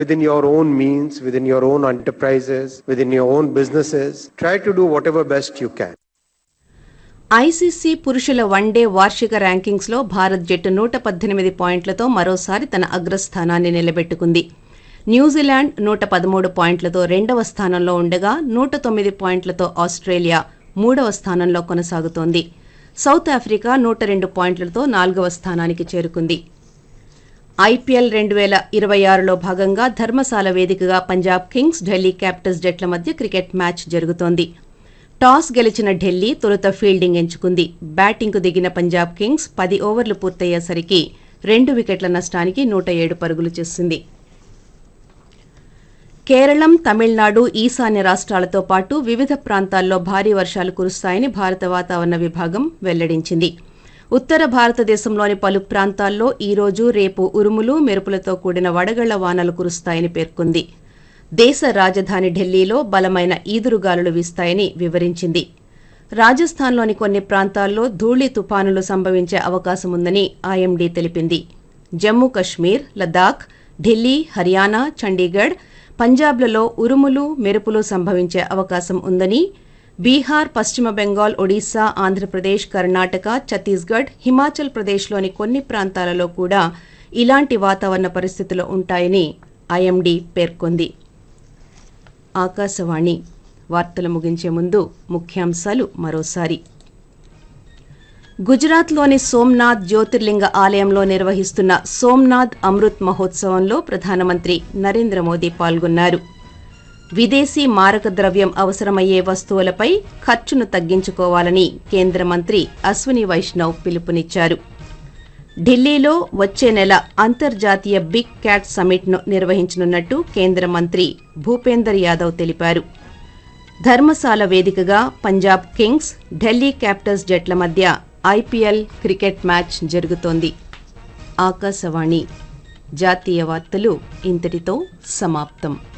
within your own means, within your own enterprises, within your own businesses. Try to do whatever best you can. ICC పురుషుల one day వార్షిక ర్యాంకింగ్స్లో భారత్ జట్టు నూట పద్దెనిమిది పాయింట్లతో మరోసారి తన అగ్రస్థానాన్ని నిలబెట్టుకుంది న్యూజిలాండ్ నూట పదమూడు పాయింట్లతో రెండవ స్థానంలో ఉండగా నూట తొమ్మిది పాయింట్లతో ఆస్ట్రేలియా మూడవ స్థానంలో కొనసాగుతోంది సౌత్ ఆఫ్రికా నూట రెండు పాయింట్లతో నాలుగవ స్థానానికి చేరుకుంది ఐపీఎల్ రెండు వేల ఇరవై ఆరులో భాగంగా ధర్మశాల వేదికగా పంజాబ్ కింగ్స్ ఢిల్లీ క్యాపిటల్స్ జట్ల మధ్య క్రికెట్ మ్యాచ్ జరుగుతోంది టాస్ గెలిచిన ఢిల్లీ తొలుత ఫీల్డింగ్ ఎంచుకుంది బ్యాటింగ్కు దిగిన పంజాబ్ కింగ్స్ పది ఓవర్లు పూర్తయ్యేసరికి రెండు వికెట్ల నష్టానికి నూట ఏడు పరుగులు చేసింది కేరళం తమిళనాడు ఈశాన్య రాష్ట్రాలతో పాటు వివిధ ప్రాంతాల్లో భారీ వర్షాలు కురుస్తాయని భారత వాతావరణ విభాగం వెల్లడించింది ఉత్తర భారతదేశంలోని పలు ప్రాంతాల్లో ఈ రోజు రేపు ఉరుములు మెరుపులతో కూడిన వడగళ్ల వానలు కురుస్తాయని పేర్కొంది దేశ రాజధాని ఢిల్లీలో బలమైన ఈదురుగాలులు వీస్తాయని వివరించింది రాజస్థాన్లోని కొన్ని ప్రాంతాల్లో ధూళి తుపానులు సంభవించే అవకాశం ఉందని ఐఎండీ తెలిపింది జమ్మూ కశ్మీర్ లద్దాఖ్ ఢిల్లీ హర్యానా చండీగఢ్ పంజాబ్లలో ఉరుములు మెరుపులు సంభవించే అవకాశం ఉందని బీహార్ పశ్చిమ బెంగాల్ ఒడిశా ఆంధ్రప్రదేశ్ కర్ణాటక ఛత్తీస్గఢ్ హిమాచల్ ప్రదేశ్లోని కొన్ని ప్రాంతాలలో కూడా ఇలాంటి వాతావరణ పరిస్థితులు ఉంటాయని ఐఎండీ పేర్కొంది ఆకాశవాణి వార్తలు ముగించే ముందు ముఖ్యాంశాలు మరోసారి గుజరాత్లోని సోమ్నాథ్ జ్యోతిర్లింగ ఆలయంలో నిర్వహిస్తున్న సోమ్నాథ్ అమృత్ మహోత్సవంలో ప్రధానమంత్రి నరేంద్ర మోదీ పాల్గొన్నారు విదేశీ మారక ద్రవ్యం అవసరమయ్యే వస్తువులపై ఖర్చును తగ్గించుకోవాలని కేంద్ర మంత్రి అశ్విని వైష్ణవ్ పిలుపునిచ్చారు ఢిల్లీలో వచ్చే నెల అంతర్జాతీయ బిగ్ క్యాట్ సమిట్ను నిర్వహించనున్నట్టు కేంద్ర మంత్రి భూపేందర్ యాదవ్ తెలిపారు ధర్మశాల వేదికగా పంజాబ్ కింగ్స్ ఢిల్లీ క్యాపిటల్స్ జట్ల మధ్య ఐపీఎల్ క్రికెట్ మ్యాచ్ జరుగుతోంది ఆకాశవాణి జాతీయ వార్తలు ఇంతటితో సమాప్తం